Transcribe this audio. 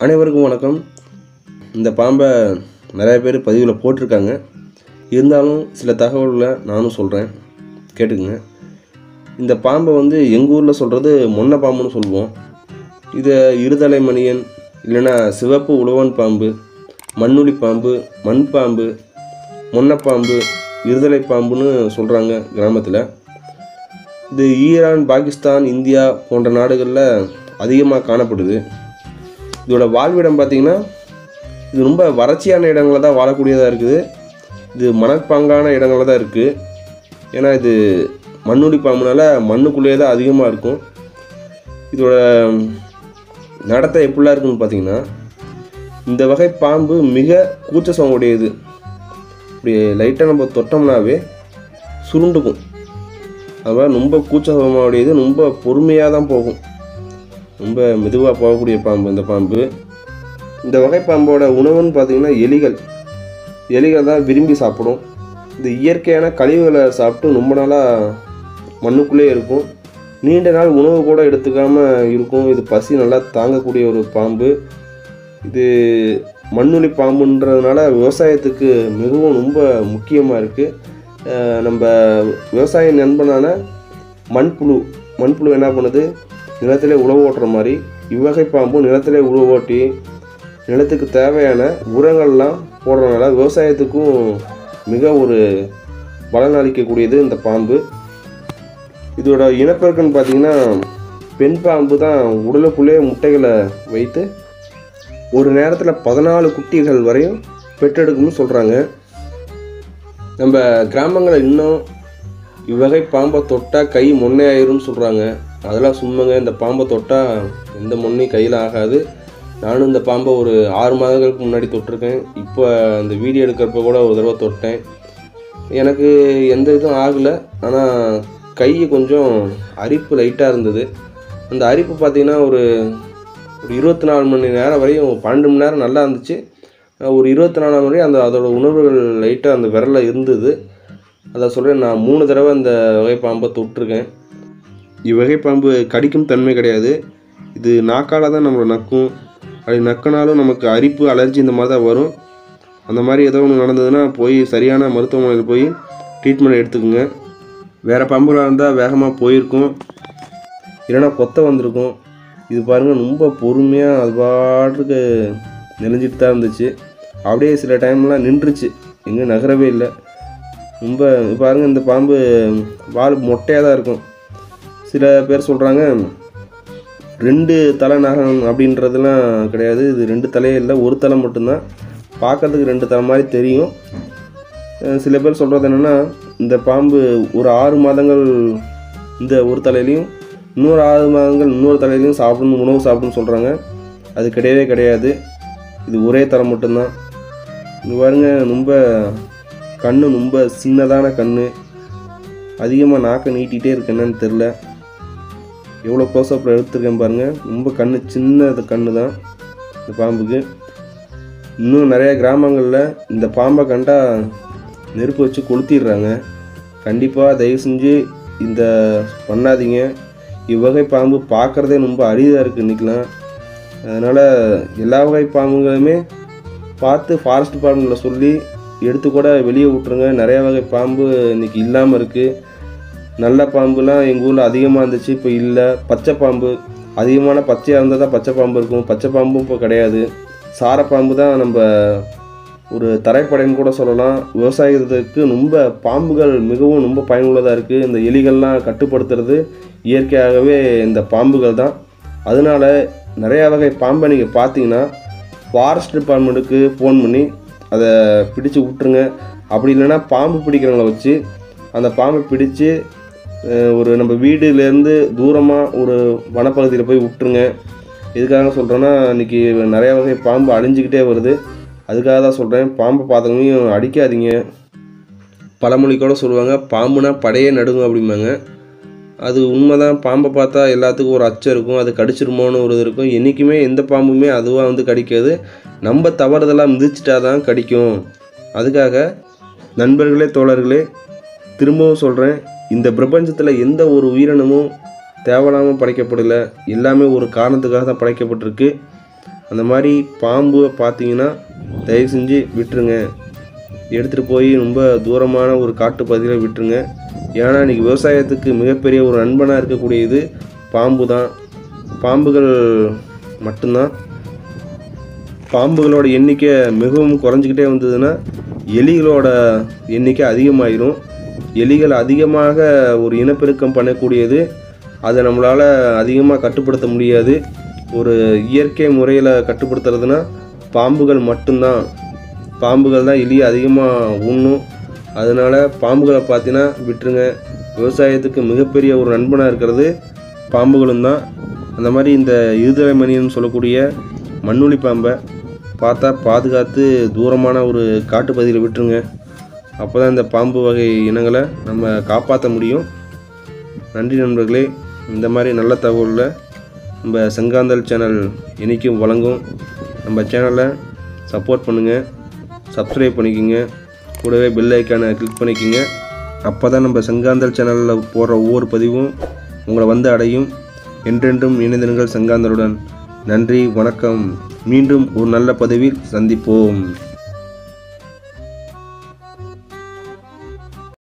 அனைவருக்கும் வணக்கம் இந்த பாம்பை நிறைய பேர் பதிவில் போட்டிருக்காங்க இருந்தாலும் சில தகவல்களை நானும் சொல்கிறேன் கேட்டுக்குங்க இந்த பாம்பை வந்து எங்கள் ஊரில் சொல்கிறது மொன்ன பாம்புன்னு சொல்லுவோம் இதை இருதலை மணியன் இல்லைன்னா சிவப்பு உழவன் பாம்பு மண்ணுளி பாம்பு மண் பாம்பு மொன்னப்பாம்பு இருதலை பாம்புன்னு சொல்கிறாங்க கிராமத்தில் இது ஈரான் பாகிஸ்தான் இந்தியா போன்ற நாடுகளில் அதிகமாக காணப்படுது இதோட வாழ்விடம் பார்த்திங்கன்னா இது ரொம்ப வறட்சியான இடங்களில் தான் வாழக்கூடியதாக இருக்குது இது மணற்பாங்கான இடங்களில் தான் இருக்குது ஏன்னா இது மண்ணுடி பாம்புனால மண்ணுக்குள்ளேயே தான் அதிகமாக இருக்கும் இதோட நடத்தை எப்படிலாம் இருக்குன்னு பார்த்தீங்கன்னா இந்த வகை பாம்பு மிக கூச்ச சுகம் உடையது இப்படி லைட்டாக நம்ம தொட்டோம்னாவே சுருண்டுக்கும் அதுமாதிரி ரொம்ப கூச்ச சுகமாக உடையது ரொம்ப பொறுமையாக தான் போகும் ரொம்ப மெதுவாக போகக்கூடிய பாம்பு இந்த பாம்பு இந்த வகை பாம்போட உணவுன்னு பார்த்தீங்கன்னா எலிகள் எலிகள் தான் விரும்பி சாப்பிடும் இந்த இயற்கையான கழிவுகளை சாப்பிட்டு ரொம்ப நாளாக மண்ணுக்குள்ளே இருக்கும் நீண்ட நாள் உணவு கூட எடுத்துக்காமல் இருக்கும் இது பசி நல்லா தாங்கக்கூடிய ஒரு பாம்பு இது மண்ணுளி பாம்புன்றதுனால விவசாயத்துக்கு மிகவும் ரொம்ப முக்கியமாக இருக்குது நம்ம விவசாய நண்பனான மண்புழு மண்புழு என்ன பண்ணுது நிலத்திலே உழவு ஓட்டுற மாதிரி இவ்வகை பாம்பு நிலத்திலே உழவு ஓட்டி நிலத்துக்கு தேவையான உரங்கள்லாம் போடுறதுனால விவசாயத்துக்கும் மிக ஒரு பலன் அளிக்கக்கூடியது இந்த பாம்பு இதோட இனப்பெருக்கன்னு பார்த்தீங்கன்னா பெண் பாம்பு தான் உடலுக்குள்ளே முட்டைகளை வைத்து ஒரு நேரத்தில் பதினாலு குட்டிகள் வரையும் பெற்றெடுக்கும்னு சொல்கிறாங்க நம்ம கிராமங்களில் இன்னும் இவ்வகை பாம்பை தொட்டால் கை மொன்னையாயிரும்னு சொல்கிறாங்க அதெல்லாம் சும்மாங்க இந்த பாம்பை தொட்டால் எந்த மொன்னையும் கையில் ஆகாது நானும் இந்த பாம்பை ஒரு ஆறு மாதங்களுக்கு முன்னாடி தொட்டிருக்கேன் இப்போ இந்த வீடியோ எடுக்கிறப்ப கூட ஒரு தடவை தொட்டேன் எனக்கு எந்த இதுவும் ஆகலை ஆனால் கை கொஞ்சம் அரிப்பு லைட்டாக இருந்தது அந்த அரிப்பு பார்த்தீங்கன்னா ஒரு ஒரு இருபத்தி நாலு மணி நேரம் வரையும் பன்னெண்டு மணி நேரம் நல்லா இருந்துச்சு ஒரு இருபத்தி நாலாம் வரையும் அந்த அதோட உணர்வுகள் லைட்டாக அந்த விரலில் இருந்தது அதை சொல்கிறேன் நான் மூணு தடவை அந்த வகை பாம்பை தொட்டிருக்கேன் இவ்வகை பாம்பு கடிக்கும் தன்மை கிடையாது இது நாக்கால் தான் நம்மளை நக்கும் அப்படி நக்கினாலும் நமக்கு அரிப்பு அலர்ஜி இந்த மாதிரி தான் வரும் அந்த மாதிரி ஏதோ ஒன்று நடந்ததுன்னா போய் சரியான மருத்துவமனையில் போய் ட்ரீட்மெண்ட் எடுத்துக்கோங்க வேறு பாம்புலாம் இருந்தால் வேகமாக போயிருக்கும் இல்லைன்னா கொத்த வந்திருக்கும் இது பாருங்கள் ரொம்ப பொறுமையாக அது பாட்டுக்கு நெளிஞ்சிட்டு தான் இருந்துச்சு அப்படியே சில டைம்லாம் நின்றுச்சு எங்கேயும் நகரவே இல்லை ரொம்ப பாருங்கள் இந்த பாம்பு வால் மொட்டையாக தான் இருக்கும் சில பேர் சொல்கிறாங்க ரெண்டு தலை நகம் அப்படின்றதுலாம் கிடையாது இது ரெண்டு தலையே இல்லை ஒரு தலை மட்டும்தான் பார்க்கறதுக்கு ரெண்டு தலை மாதிரி தெரியும் அஹ் சில பேர் சொல்கிறது என்னென்னா இந்த பாம்பு ஒரு ஆறு மாதங்கள் இந்த ஒரு தலையிலையும் இன்னொரு ஆறு மாதங்கள் இன்னொரு தலையிலையும் சாப்பிடணும் உணவு சாப்பிடணும்னு சொல்கிறாங்க அது கிடையவே கிடையாது இது ஒரே தலை மட்டும்தான் இது பாருங்க ரொம்ப கண்ணு ரொம்ப சின்னதான கண்ணு அதிகமாக நாக்கை நீட்டிகிட்டே இருக்கு என்னன்னு தெரில எவ்வளோ க்ளோஸ்அப்பில் எடுத்துருக்கேன் பாருங்கள் ரொம்ப கண்ணு சின்ன கண்ணு தான் இந்த பாம்புக்கு இன்னும் நிறைய கிராமங்களில் இந்த பாம்பை கண்டா நெருப்பு வச்சு கொளுத்திடுறாங்க கண்டிப்பாக தயவு செஞ்சு இந்த பண்ணாதீங்க இவ்வகை பாம்பு பார்க்குறதே ரொம்ப அரிதாக இருக்குது இன்றைக்கெலாம் அதனால் எல்லா வகை பாம்புகளுமே பார்த்து ஃபாரஸ்ட் டிபார்ட்மெண்ட்டில் சொல்லி எடுத்து கூட வெளியே விட்ருங்க நிறைய வகை பாம்பு இன்றைக்கி இல்லாமல் இருக்குது நல்ல பாம்புலாம் எங்கள் ஊரில் அதிகமாக இருந்துச்சு இப்போ இல்லை பச்சை பாம்பு அதிகமான பச்சையாக இருந்தால் தான் பச்சை பாம்பு இருக்கும் பச்சை பாம்பும் இப்போ கிடையாது சாரப்பாம்பு தான் நம்ம ஒரு தரைப்படைன்னு கூட சொல்லலாம் விவசாயத்துக்கு ரொம்ப பாம்புகள் மிகவும் ரொம்ப பயனுள்ளதாக இருக்குது இந்த எலிகள்லாம் கட்டுப்படுத்துறது இயற்கையாகவே இந்த பாம்புகள் தான் அதனால நிறையா வகை பாம்பை நீங்கள் பார்த்தீங்கன்னா ஃபாரஸ்ட் டிபார்ட்மெண்ட்டுக்கு ஃபோன் பண்ணி அதை பிடிச்சு விட்ருங்க அப்படி இல்லைன்னா பாம்பு பிடிக்கிறவங்கள வச்சு அந்த பாம்பை பிடிச்சு அஹ், ஒரு நம்ம வீடுலேருந்து தூரமாக ஒரு வனப்பகுதியில் போய் விட்டுருங்க எதுக்காக சொல்கிறேன்னா இன்றைக்கி நிறைய வகை பாம்பு அழிஞ்சிக்கிட்டே வருது அதுக்காக தான் சொல்கிறேன் பாம்பை பார்த்தவங்களையும் அடிக்காதீங்க பழமொழி கூட சொல்லுவாங்க பாம்புனா படையே நடுங்கும் அப்படிம்பாங்க அது உண்மைதான் பாம்பை பார்த்தா எல்லாத்துக்கும் ஒரு அச்சம் இருக்கும் அது கடிச்சிருமோன்னு ஒரு இது இருக்கும் என்றைக்குமே எந்த பாம்புமே அதுவாக வந்து கடிக்காது நம்ம தவறுதலாக மிதிச்சிட்டா தான் கடிக்கும் அதுக்காக நண்பர்களே தோழர்களே திரும்பவும் சொல்கிறேன் இந்த பிரபஞ்சத்தில் எந்த ஒரு உயிரினமும் தேவையில்லாமல் படைக்கப்படலை எல்லாமே ஒரு காரணத்துக்காக தான் படைக்கப்பட்டிருக்கு அந்த மாதிரி பாம்பு பார்த்தீங்கன்னா தயவு செஞ்சு விட்டுருங்க எடுத்துகிட்டு போய் ரொம்ப தூரமான ஒரு காட்டு பகுதியில் விட்டுருங்க ஏன்னா இன்றைக்கி விவசாயத்துக்கு மிகப்பெரிய ஒரு நண்பனாக இருக்கக்கூடிய இது பாம்பு தான் பாம்புகள் மட்டும்தான் பாம்புகளோட எண்ணிக்கை மிகவும் குறைஞ்சிக்கிட்டே வந்ததுன்னா எலிகளோட எண்ணிக்கை அதிகமாயிரும் எலிகள் அதிகமாக ஒரு இனப்பெருக்கம் பண்ணக்கூடியது அதை நம்மளால் அதிகமாக கட்டுப்படுத்த முடியாது ஒரு இயற்கை முறையில் கட்டுப்படுத்துறதுனா பாம்புகள் மட்டும்தான் பாம்புகள் தான் எலியை அதிகமாக உண்ணும் அதனால் பாம்புகளை பார்த்தீங்கன்னா விட்டுருங்க விவசாயத்துக்கு மிகப்பெரிய ஒரு நண்பனாக இருக்கிறது பாம்புகளும் தான் அந்த மாதிரி இந்த இருதலை மணின்னு சொல்லக்கூடிய மண்ணுளி பாம்பை பார்த்தா பாதுகாத்து தூரமான ஒரு காட்டுப்பகுதியில் விட்டுருங்க அப்போ தான் இந்த பாம்பு வகை இனங்களை நம்ம காப்பாற்ற முடியும் நன்றி நண்பர்களே இந்த மாதிரி நல்ல தகவலில் நம்ம செங்காந்தல் சேனல் என்றைக்கும் வழங்கும் நம்ம சேனலை சப்போர்ட் பண்ணுங்கள் சப்ஸ்கிரைப் பண்ணிக்கோங்க கூடவே பெல் ஐக்கானை கிளிக் பண்ணிக்கோங்க அப்போ தான் நம்ம செங்காந்தல் சேனலில் போடுற ஒவ்வொரு பதிவும் உங்களை வந்து அடையும் என்றென்றும் இணைந்திருங்கள் செங்காந்தலுடன் நன்றி வணக்கம் மீண்டும் ஒரு நல்ல பதிவில் சந்திப்போம்